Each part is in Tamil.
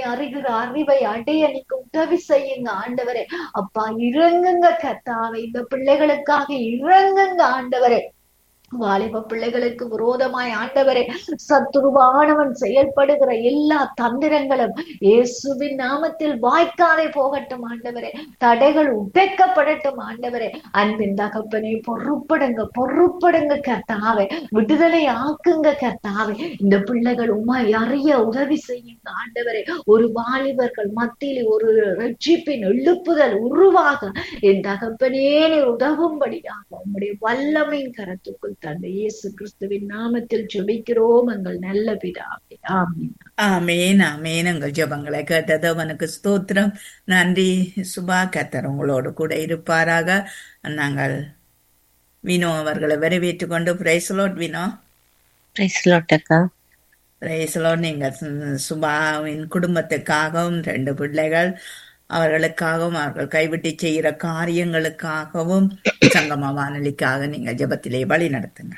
அறிகிற அறிவை அடைய நீங்க உதவி செய்யுங்க ஆண்டவரே அப்பா இறங்குங்க கத்தாவை இந்த பிள்ளைகளுக்காக இறங்குங்க ஆண்டவரே வாலிப பிள்ளைகளுக்கு விரோதமாய் ஆண்டவரே சத்துருவானவன் செயல்படுகிற எல்லா தந்திரங்களும் இயேசுவின் நாமத்தில் வாய்க்காதே போகட்டும் ஆண்டவரே தடைகள் உடைக்கப்படட்டும் ஆண்டவரே அன்பின் தகப்பனே பொறுப்படுங்க பொறுப்படுங்க கர்த்தாவே விடுதலை ஆக்குங்க கர்த்தாவே இந்த பிள்ளைகள் உமை அறிய உதவி செய்யுங்க ஆண்டவரே ஒரு வாலிபர்கள் மத்தியில் ஒரு ரட்சிப்பின் எழுப்புதல் உருவாக என் தகப்பனே நீ உதவும்படியாக உம்முடைய வல்லமையின் கரத்துக்குள் தந்தை இயேசு கிறிஸ்துவின் நாமத்தில் ஜெபிக்கிறோம் எங்கள் நல்ல பிதாவே ஆமென் ஆமேன் ஆமேன் எங்கள் ஜெபங்களை கேட்டது அவனுக்கு ஸ்தோத்திரம் நன்றி சுபா கத்தர் உங்களோடு கூட இருப்பாராக நாங்கள் வினோ அவர்களை வரவேற்றுக் கொண்டு பிரைஸ்லோட் வினோ பிரைஸ் லாட் அக்கா பிரைஸ்லோட் நீங்கள் சு- சுபாவின் குடும்பத்துக்காகவும் ரெண்டு பிள்ளைகள் அவர்களுக்காகவும் அவர்கள் கைவிட்டு செய்கிற காரியங்களுக்காகவும் சங்கம வானொலிக்காக நீங்கள் ஜெபத்திலே வழி நடத்துங்க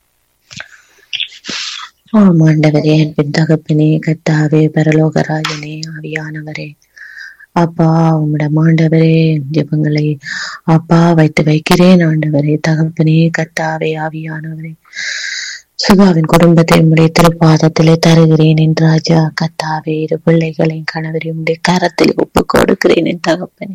ஆம் ஆண்டவரே அன்பின் தகப்பனே கத்தாவே பரலோகராஜனே ஆவியானவரே அப்பா உம்மிடம் ஆண்டவரே ஜெபங்களை அப்பா வைத்து வைக்கிறேன் ஆண்டவரே தகப்பனே கத்தாவே ஆவியானவரே சுகாவின் குடும்பத்தை உம்முடைய திருப்பாதத்திலே தருகிறேன் என் ராஜா கத்தாவே இரு பிள்ளைகளின் கணவரை உம்முடைய கரத்தில் ஒப்பு கொடுக்கிறேன் என் தகப்பனே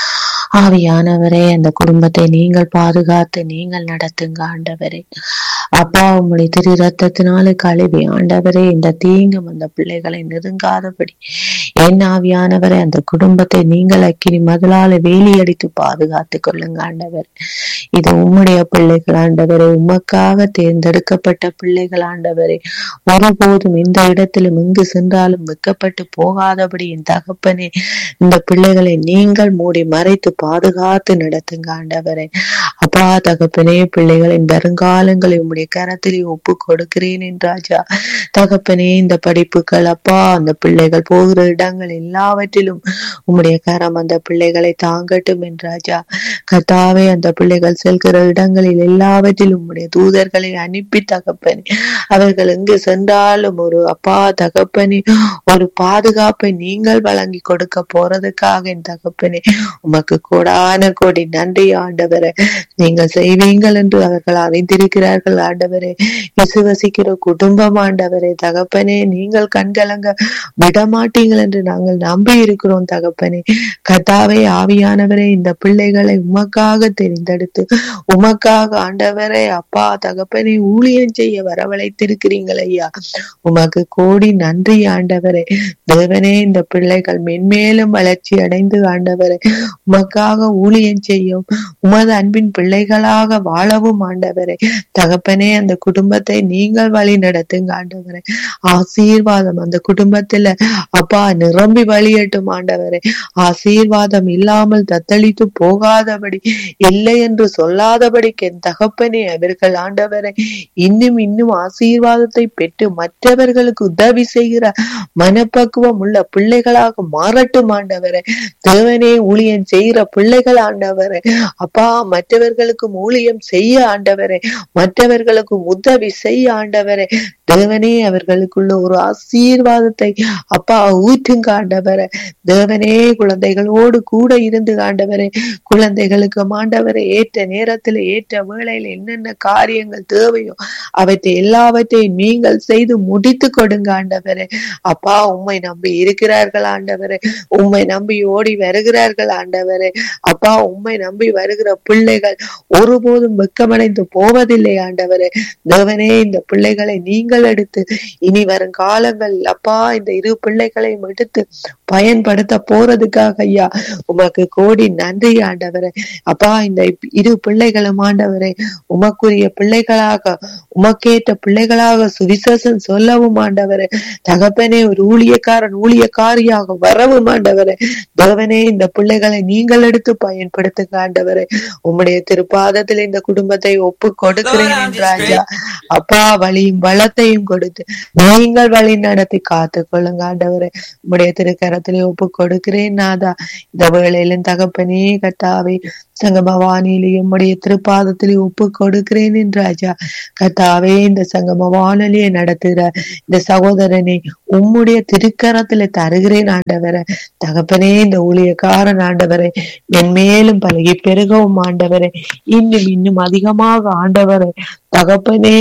ஆவியானவரே அந்த குடும்பத்தை நீங்கள் பாதுகாத்து நீங்கள் நடத்துங்க ஆண்டவரே அப்பா உம்முடைய திரு ரத்தத்தினால கழுவி ஆண்டவரே இந்த தீங்கும் அந்த பிள்ளைகளை நெருங்காதபடி என் ஆவியானவரே அந்த குடும்பத்தை நீங்கள் அக்கினி முதலால வேலியடித்து பாதுகாத்து கொள்ளுங்க ஆண்டவர் இது உம்முடைய பிள்ளைகள் ஆண்டவரே உமக்காக தேர்ந்தெடுக்கப்பட்ட பிள்ளைகள் ஆண்டவரே ஒருபோதும் எந்த இடத்திலும் எங்கு சென்றாலும் வெக்கப்பட்டு போகாதபடி என் தகப்பனே இந்த பிள்ளைகளை நீங்கள் மூடி மறைத்து பாதுகாத்து நடத்துங்க ஆண்டவரே அப்பா தகப்பனே பிள்ளைகளின் வருங்காலங்களை உம்முடைய கரத்திலே ஒப்பு கொடுக்கிறேன் என் ராஜா தகப்பனே இந்த படிப்புகள் அப்பா அந்த பிள்ளைகள் போகிற இடங்கள் எல்லாவற்றிலும் உம்முடைய கரம் அந்த பிள்ளைகளை தாங்கட்டும் என் ராஜா கத்தாவே அந்த பிள்ளைகள் செல்கிற இடங்களில் எல்லாவற்றிலும் உம்முடைய தூதர்களை அனுப்பி தகப்பனே அவர்கள் எங்கு சென்றாலும் ஒரு அப்பா தகப்பனே ஒரு பாதுகாப்பை நீங்கள் வழங்கி கொடுக்க போறதுக்காக என் தகப்பனே உமக்கு கோடான கோடி நன்றி ஆண்டவரே நீங்கள் செய்வீங்கள் என்று அவர்கள் அறிந்திருக்கிறார்கள் ஆண்டவரே விசுவசிக்கிற குடும்பம் ஆண்டவரே தகப்பனே நீங்கள் கண்கலங்க விடமாட்டீங்கள் என்று நாங்கள் நம்பி இருக்கிறோம் தகப்பனே கத்தாவே ஆவியானவரே இந்த பிள்ளைகளை உமக்காக தெரிந்தெடுத்து உமக்காக ஆண்டவரே அப்பா தகப்பனே ஊழியம் செய்ய வரவழைத்திருக்கிறீங்கள் ஐயா உமக்கு கோடி நன்றி ஆண்டவரே தேவனே இந்த பிள்ளைகள் மென்மேலும் வளர்ச்சி அடைந்து ஆண்டவரே உமக்காக ஊழியம் செய்யும் உமது அன்பின் பிள்ளைகளாக வாழவும் ஆண்டவரே தகப்பனே அந்த குடும்பத்தை நீங்கள் வழி நடத்துங்க ஆண்டவரே ஆசீர்வாதம் அந்த குடும்பத்துல அப்பா நிரம்பி வழியட்டும் ஆண்டவரே ஆசீர்வாதம் இல்லாமல் தத்தளித்து போகாதபடி இல்லை என்று சொல்லாதபடிக்கு என் தகப்பனே அவர்கள் ஆண்டவரை இன்னும் இன்னும் ஆசீர்வாதத்தை பெற்று மற்றவர்களுக்கு உதவி செய்கிற மனப்பக்குவம் உள்ள பிள்ளைகளாக மாறட்டும் ஆண்டவரே தேவனே ஊழியம் செய்கிற பிள்ளைகள் ஆண்டவரே அப்பா மற்றவர்களுக்கும் ஊழியம் செய்ய ஆண்டவரே மற்றவர்களுக்கும் உதவி செய்ய ஆண்டவரே தேவனே அவர்களுக்குள்ள ஒரு ஆசீர்வாதத்தை அப்பா ஊற்றுங்க ஆண்டவரே தேவனே குழந்தைகளோடு கூட இருந்து ஆண்டவரே குழந்தைகளுக்கு ஆண்டவரை ஏற்ற நேரத்துல ஏற்ற வேளையில என்னென்ன காரியங்கள் தேவையோ அவற்றை எல்லாவற்றையும் நீங்கள் செய்து முடித்து கொடுங்க ஆண்டவரே அப்பா உம்மை நம்பி இருக்கிறார்கள் ஆண்டவரே உம்மை நம்பி ஓடி வருகிறார்கள் ஆண்டவரே அப்பா உம்மை நம்பி வருகிற பிள்ளைகள் ஒருபோதும் வெக்கமடைந்து போவதில்லை ஆண்டவரே தேவனே இந்த பிள்ளைகளை நீங்கள் எடுத்து இனி வரும் காலங்கள் அப்பா இந்த இரு பிள்ளைகளையும் எடுத்து பயன்படுத்த போறதுக்காக ஐயா உமக்கு கோடி நன்றி ஆண்டவரே அப்பா இந்த இரு பிள்ளைகளும் ஆண்டவரே உமக்குரிய பிள்ளைகளாக உமக்கேற்ற பிள்ளைகளாக சுவிசேஷம் சொல்லவும் ஆண்டவரே தகப்பனே ஒரு ஊழியக்காரன் ஊழியக்காரியாக வரவும் ஆண்டவரே தேவனே இந்த பிள்ளைகளை நீங்கள் எடுத்து பயன்படுத்துங்க ஆண்டவரே உம்முடைய திருப்பாதத்தில் இந்த குடும்பத்தை ஒப்பு கொடுக்கிறேன் என்றாஜா அப்பா வழியும் வளத்தையும் கொடுத்து நீங்கள் வழி நடத்தி காத்து கொள்ளுங்க ஆண்டவரே உம்முடைய திருக்கரத்திலே ஒப்பு கொடுக்கிறேன் நாதா இந்த வேளையிலும் தகப்பனே கத்தாவே சங்கம வானிலையும் உடைய திருப்பாதத்திலே ஒப்பு கொடுக்கிறேன் என்று ராஜா கத்தாவே இந்த சங்கம வானொலியை நடத்துகிற இந்த சகோதரனை உம்முடைய திருக்கரத்துல தருகிறேன் ஆண்டவரை தகப்பனே இந்த ஊழியக்காரன் ஆண்டவரை மென்மேலும் பழகி பெருகவும் ஆண்டவரை இன்னும் இன்னும் அதிகமாக ஆண்டவரை தகப்பனே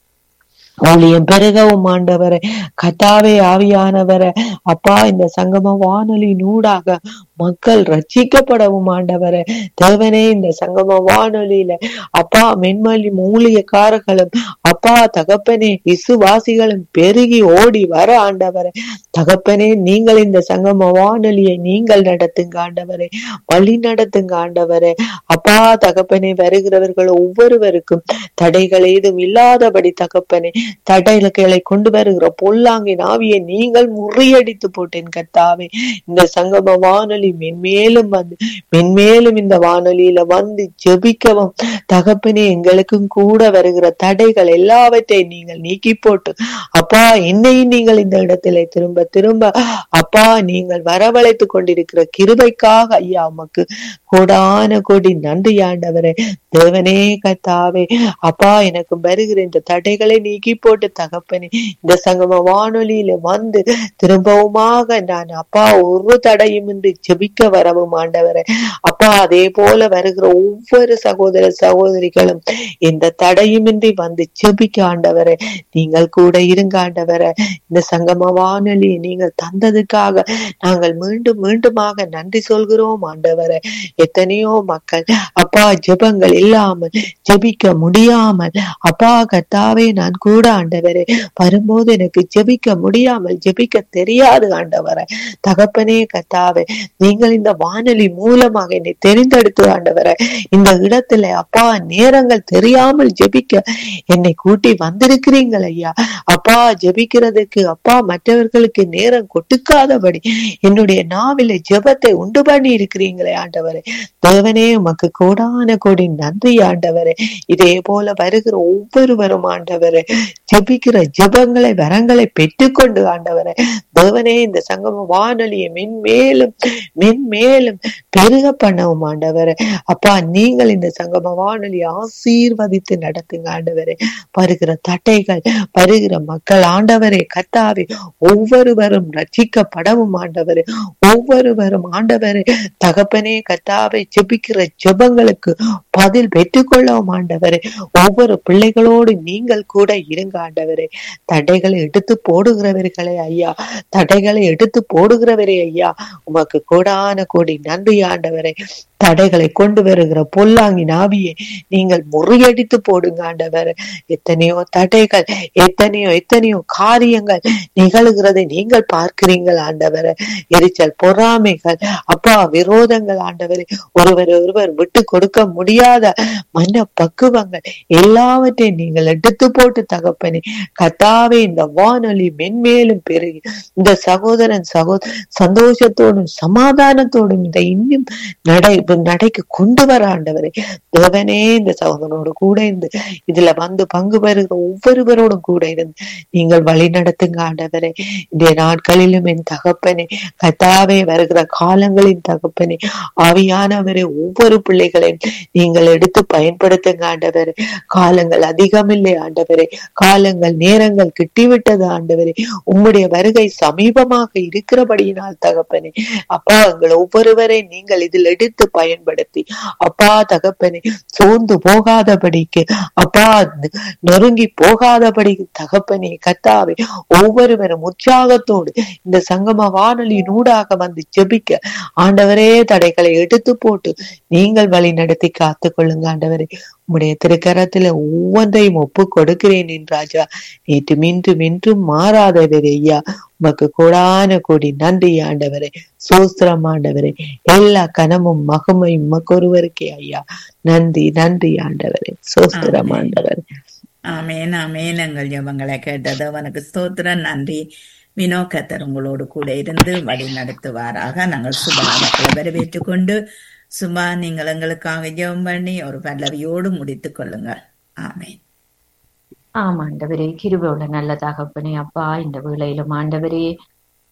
ஊழியம் பெருகவும் ஆண்டவரை கத்தாவே ஆவியானவரை அப்பா இந்த சங்கம வானொலி நூடாக மக்கள் ரட்சிக்கப்படவும் ஆண்டவரை தேவனே இந்த சங்கம வானொலியில அப்பா மென்மொழி மூலியக்காரர்களும் அப்பா தகப்பனே விசுவாசிகளும் பெருகி ஓடி வர ஆண்டவரை தகப்பனே நீங்கள் இந்த சங்கம வானொலியை நீங்கள் நடத்துங்க ஆண்டவரை வழி நடத்துங்க ஆண்டவரை அப்பா தகப்பனே வருகிறவர்கள் ஒவ்வொருவருக்கும் தடைகள் ஏதும் இல்லாதபடி தகப்பனே தடைகளை கொண்டு வருகிற பொல்லாங்கின் ஆவியை நீங்கள் முறியடித்து போட்டேன் கத்தாவே இந்த சங்கம வானொலி மென்மேலும் வந்து மென்மேலும் இந்த வானொலியில வந்து ஜெபிக்கவும் தகப்பனே எங்களுக்கும் கூட வருகிற தடைகள் எல்லாவற்றையும் நீங்கள் நீக்கி போட்டு அப்பா என்னையும் நீங்கள் இந்த இடத்துல திரும்ப திரும்ப அப்பா நீங்கள் வரவழைத்து கொண்டிருக்கிற கிருபைக்காக ஐயா உமக்கு கோடான கோடி நன்றி ஆண்டவரே தேவனே கத்தாவே அப்பா எனக்கு வருகிற இந்த தடைகளை நீக்கி போட்டு தகப்பனே இந்த சங்கம வானொலியில வந்து திரும்பவுமாக நான் அப்பா ஒரு தடையும் இன்றி ஜெபிக்க வரவும் ஆண்டவரே அப்பா அதே போல வருகிற ஒவ்வொரு சகோதர சகோதரிகளும் எந்த தடையுமின்றி வந்து ஜெபிக்க ஆண்டவரே நீங்கள் கூட இருங்க ஆண்டவரே இந்த சங்கம வானொலியை நீங்கள் தந்ததுக்காக நாங்கள் மீண்டும் மீண்டுமாக நன்றி சொல்கிறோம் ஆண்டவரே எத்தனையோ மக்கள் அப்பா ஜெபங்கள் இல்லாமல் ஜெபிக்க முடியாமல் அப்பா கத்தாவே நான் கூட ஆண்டவரே வரும்போது எனக்கு ஜெபிக்க முடியாமல் ஜெபிக்க தெரியாது ஆண்டவரே தகப்பனே கத்தாவே நீங்கள் இந்த வானொலி மூலமாக என்னை தெரிந்தெடுத்து ஆண்டவரே இந்த இடத்துல அப்பா நேரங்கள் தெரியாமல் ஜெபிக்க என்னை கூட்டி வந்திருக்கிறீங்கள் ஐயா அப்பா ஜெபிக்கிறதுக்கு அப்பா மற்றவர்களுக்கு நேரம் கொடுக்காதபடி என்னுடைய நாவில ஜெபத்தை உண்டு பண்ணி இருக்கிறீங்களே ஆண்டவரே தேவனே உமக்கு கோடான கோடி நன்றி ஆண்டவரே இதே போல வருகிற ஒவ்வொருவரும் ஆண்டவரே ஜெபிக்கிற ஜெபங்களை வரங்களை பெற்றுக்கொண்டு ஆண்டவரே தேவனே இந்த சங்கம வானொலியை மென்மேலும் மென்மேலும் பெருக பண்ணவும் ஆண்டவரே அப்பா நீங்கள் இந்த சங்கம வானொலியை ஆசீர்வதித்து நடத்துங்க ஆண்டவரே வருகிற தட்டைகள் வருகிற மக்கள் ஆண்டவரே கத்தாவே ஒவ்வொருவரும் ரட்சிக்கப்படவும் ஆண்டவரே ஒவ்வொருவரும் ஆண்டவரே தகப்பனே கத்தாவை ஜெபிக்கிற ஜெபங்களுக்கு பதில் பெற்றுக்கொள்ளவும் ஆண்டவரே ஒவ்வொரு பிள்ளைகளோடு நீங்கள் கூட இருங்க ஆண்டவரே தடைகளை எடுத்து போடுகிறவர்களே ஐயா தடைகளை எடுத்து போடுகிறவரே ஐயா உமக்கு கோடான கோடி நன்றி ஆண்டவரே தடைகளை கொண்டு வருகிற பொல்லாங்கி நாவியை நீங்கள் முறியடித்து போடுங்க ஆண்டவர் எத்தனையோ தடைகள் எத்தனையோ எத்தனையோ காரியங்கள் நிகழ்கிறதை நீங்கள் பார்க்கிறீங்கள் ஆண்டவர் எரிச்சல் பொறாமைகள் அப்பா விரோதங்கள் ஆண்டவரே ஒருவர் ஒருவர் விட்டு கொடுக்க முடியாத மன பக்குவங்கள் எல்லாவற்றையும் நீங்கள் எடுத்து போட்டு தகப்பனே கத்தாவே இந்த வானொலி மென்மேலும் பெருகி இந்த சகோதரன் சகோ சந்தோஷத்தோடும் சமாதானத்தோடும் இதை இன்னும் நடை நடைக்கு கொண்டு வர ஆண்டவரே தேவனே இந்த சகோதரனோடு கூட இருந்து இதுல வந்து பங்கு பெறுகிற ஒவ்வொருவரோடும் கூட இருந்து நீங்கள் வழி நடத்துங்க ஆண்டவரே இந்த நாட்களிலும் என் தகப்பனே கத்தாவே வருகிற காலங்களின் தகப்பனே ஆவியானவரே ஒவ்வொரு பிள்ளைகளையும் நீங்கள் எடுத்து பயன்படுத்துங்க ஆண்டவரே காலங்கள் அதிகமில்லை ஆண்டவரே காலங்கள் நேரங்கள் கிட்டிவிட்டது ஆண்டவரே உம்முடைய வருகை சமீபமாக இருக்கிறபடியினால் தகப்பனே அப்பா எங்கள் ஒவ்வொருவரை நீங்கள் இதில் எடுத்து பயன்படுத்தி அப்பா தகப்பனே சோர்ந்து போகாதபடிக்கு அப்பா நொறுங்கி போகாதபடிக்கு தகப்பனே கத்தாவே ஒவ்வொருவரும் உற்சாகத்தோடு இந்த சங்கம வானொலியின் ஊடாக வந்து ஜெபிக்க ஆண்டவரே தடைகளை எடுத்து போட்டு நீங்கள் வழி நடத்தி காத்து கொள்ளுங்க ஆண்டவரே உம்முடைய திருக்கரத்துல ஒவ்வொன்றையும் ஒப்பு கொடுக்கிறேன் என் ராஜா நேற்று மின்றும் இன்றும் மாறாதவரே ஐயா உமக்கு கோடான கோடி நன்றி ஆண்டவரே சோஸ்திரம் ஆண்டவரே எல்லா கனமும் மகமையும் உமக்கு ஒருவருக்கே ஐயா நன்றி நன்றி ஆண்டவரே சோஸ்திரம் ஆண்டவரே ஆமேன் ஆமேன் எங்கள் ஜபங்களை கேட்டது அவனுக்கு ஸ்தோத்திரம் நன்றி வினோ கத்தர் உங்களோடு கூட இருந்து வழி நடத்துவாராக நாங்கள் சுபா மக்களை வரவேற்றுக் கொண்டு சுபா நீங்கள் எங்களுக்காக ஜெபம் பண்ணி ஒரு பல்லவியோடு முடித்துக் கொள்ளுங்கள் ஆமேன் ஆம் ஆண்டவரே கிருபையுள்ள நல்ல தகப்பனே அப்பா இந்த வேளையிலும் ஆண்டவரே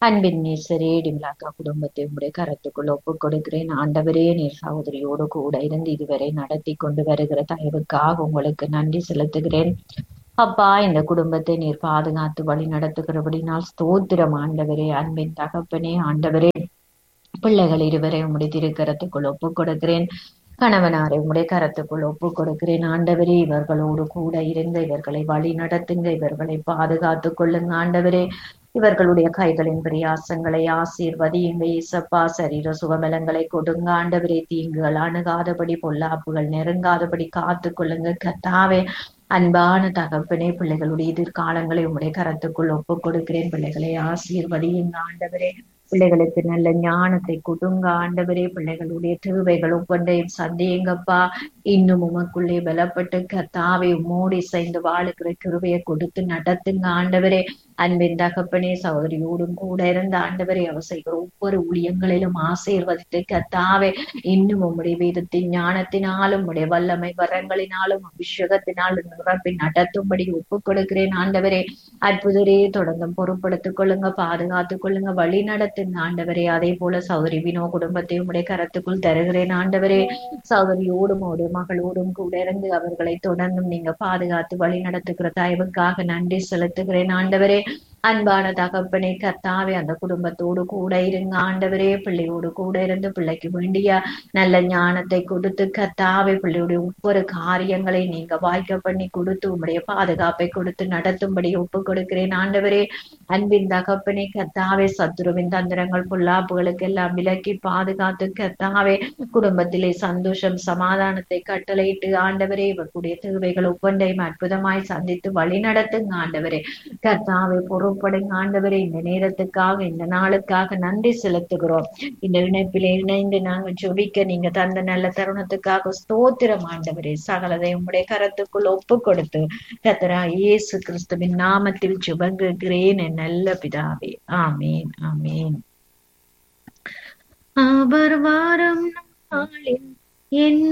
அன்பின் நேசரே டிம்லாக்கா குடும்பத்தை உங்களுடைய கரத்துக்குள் ஒப்புக் கொடுக்கிறேன் ஆண்டவரே நீர் சகோதரியோடு கூட இருந்து இதுவரை நடத்தி கொண்டு வருகிற தயவுக்காக உங்களுக்கு நன்றி செலுத்துகிறேன் அப்பா இந்த குடும்பத்தை நீர் பாதுகாத்து வழி நடத்துகிறபடினால் ஸ்தோத்திரம் ஆண்டவரே அன்பின் தகப்பனே ஆண்டவரே பிள்ளைகள் இருவரை உம்முடைய திருக்கரத்துக்குள் ஒப்புக் கொடுக்கிறேன் கணவனாரை உம்முடைய கரத்துக்குள் ஒப்புக் கொடுக்கிறேன் ஆண்டவரே இவர்களோடு கூட இருங்க இவர்களை வழி நடத்துங்க இவர்களை பாதுகாத்துக் கொள்ளுங்க ஆண்டவரே இவர்களுடைய கைகளின் பிரியாசங்களை ஆசீர்வதியுங்க இசப்பா சரீர சுகபலங்களை கொடுங்க ஆண்டவரே தீங்குகள் அணுகாதபடி பொல்லாப்புகள் நெருங்காதபடி காத்து கொள்ளுங்க கத்தாவே அன்பான தகப்பனே பிள்ளைகளுடைய எதிர்காலங்களை உங்களுடைய கரத்துக்குள் ஒப்புக் கொடுக்கிறேன் பிள்ளைகளை ஆசீர்வதியுங்க ஆண்டவரே பிள்ளைகளுக்கு நல்ல ஞானத்தை கொடுங்க ஆண்டவரே பிள்ளைகளுடைய தேவைகள் ஒவ்வொன்றையும் சந்தேகப்பா இன்னும் உமக்குள்ளே பலப்பட்டு கத்தாவை உம்மோடி சேர்ந்து வாழுகிற கிருவையை கொடுத்து நடத்துங்க ஆண்டவரே அன்பின் தகப்பனே சகோதரியோடும் கூட இருந்த ஆண்டவரை அவர் செய்கிற ஒவ்வொரு ஊழியங்களிலும் ஆசீர்வதித்து கத்தாவே இன்னும் உம்முடைய வேதத்தின் ஞானத்தினாலும் உடைய வல்லமை வரங்களினாலும் அபிஷேகத்தினாலும் நிரப்பி நடத்தும்படி ஒப்புக் கொடுக்கிறேன் ஆண்டவரே அற்புதரே தொடர்ந்து பொறுப்படுத்திக் கொள்ளுங்க பாதுகாத்துக் கொள்ளுங்க வழி நடத்துங்க ஆண்டவரே அதே போல சௌதரி வினோ குடும்பத்தையும் உடைய கரத்துக்குள் தருகிறேன் ஆண்டவரே சௌதரியோடும் உடைய மகளோடும் கூட இருந்து அவர்களை தொடர்ந்தும் நீங்க பாதுகாத்து வழி நடத்துகிற தயவுக்காக நன்றி செலுத்துகிறேன் ஆண்டவரே அன்பான தகப்பனே கர்த்தாவே அந்த குடும்பத்தோடு கூட இருங்க ஆண்டவரே பிள்ளையோடு கூட இருந்து பிள்ளைக்கு வேண்டிய நல்ல ஞானத்தை கொடுத்து கர்த்தாவே பிள்ளையுடைய ஒவ்வொரு காரியங்களை நீங்க வாய்க்க பண்ணி கொடுத்து உங்களுடைய பாதுகாப்பை கொடுத்து நடத்தும்படி ஒப்பு கொடுக்கிறேன் ஆண்டவரே அன்பின் தகப்பனே கர்த்தாவே சத்துருவின் தந்திரங்கள் பொல்லாப்புகளுக்கு எல்லாம் விலக்கி பாதுகாத்து கர்த்தாவே குடும்பத்திலே சந்தோஷம் சமாதானத்தை கட்டளையிட்டு ஆண்டவரே இவர்களுடைய தேவைகள் ஒவ்வொன்றையும் அற்புதமாய் சந்தித்து வழி நடத்துங்க ஆண்டவரே கர்த்தாவை பொறுப்படுங்க ஆண்டவரே இந்த நேரத்துக்காக இந்த நாளுக்காக நன்றி செலுத்துகிறோம் இந்த இணைப்பிலே இணைந்து நாங்கள் ஜொபிக்க நீங்க தந்த நல்ல தருணத்துக்காக ஸ்தோத்திரம் ஆண்டவரே சகலதை உம்முடைய கரத்துக்குள் ஒப்பு கொடுத்து கத்தரா இயேசு கிறிஸ்துவின் நாமத்தில் ஜுபங்குகிறேன் என் நல்ல பிதாவே ஆமீன் ஆமீன் அவர் வாரம் நாளில் என்ன